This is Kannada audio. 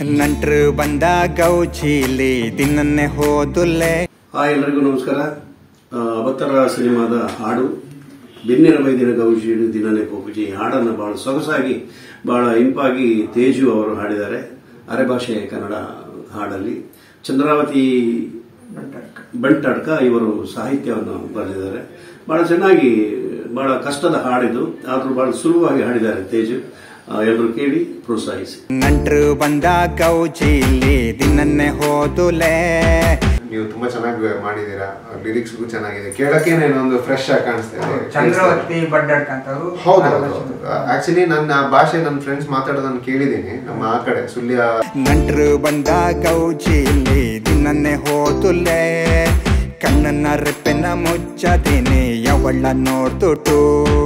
ನಂಟ್ರು ಬಂದ ಗೌಚಿಲಿ ದಿನನ್ನೇ ಹೋದುಲೆ ಹಾಯ್ ಎಲ್ಲರಿಗೂ ನಮಸ್ಕಾರ ಆ, ಅವತಾರ ಸಿನಿಮಾದ ಹಾಡು ಬೆನ್ನಿನ ಬೈದಿನ ಗೌಜಿಡು ದಿನನೆ ಪೋಪುಜಿ ಹಾಡನ್ನು ಬಹಳ ಸೊಗಸಾಗಿ ಬಹಳ ಇಂಪಾಗಿ ತೇಜು ಅವರು ಹಾಡಿದ್ದಾರೆ ಅರೆಭಾಷೆ ಕನ್ನಡ ಹಾಡಲ್ಲಿ ಚಂದ್ರಾವತಿ ಬಂಟಾಡ್ಕ ಇವರು ಸಾಹಿತ್ಯವನ್ನು ಬರೆದಿದ್ದಾರೆ ಬಹಳ ಚೆನ್ನಾಗಿ ಬಹಳ ಕಷ್ಟದ ಹಾಡಿದು ಆದರೂ ಬಹಳ ಸುಲಭವಾಗಿ ಹಾಡಿದ್ದಾರೆ ತೇಜು ಎಲ್ಲರೂ ಕೇಳಿ ಪ್ರೋತ್ಸಾಹಿಸಿ ನಂಟ್ರು ಬಂದ ಗೌಚಿಲಿ ದಿನನ್ನೇ ಹೋದುಲೆ ನೀವು ತುಂಬಾ ಚೆನ್ನಾಗಿ ಮಾಡಿದೀರಾ ಲಿರಿಕ್ಸ್ಗೂ ಚೆನ್ನಾಗಿದೆ ಕೇಳಕ್ಕೇನೆ ಒಂದು ಫ್ರೆಶ್ ಆಗಿ ಕಾಣಿಸ್ತಾ ಇದೆ ಚಂದ್ರವತಿ ಬಡ್ಡಾಡ್ಕಂತವ್ರು ಹೌದು ಹೌದು ಆಕ್ಚುಲಿ ನನ್ನ ಭಾಷೆ ನನ್ನ ಫ್ರೆಂಡ್ಸ್ ಮಾತಾಡೋದನ್ನ ಕೇಳಿದೀನಿ ನಮ್ಮ ಆ ಕಡೆ ಸುಳ್ಯ ನಂಟ್ರು ಬಂದ ಗೌಚಿಲಿ ದಿನನ್ನೇ ಹೋದುಲೆ ಕಣ್ಣನ್ನ ರೆಪ್ಪೆನ ಮುಚ್ಚದಿನಿ ಅವಳ ನೋಡ್ತುಟು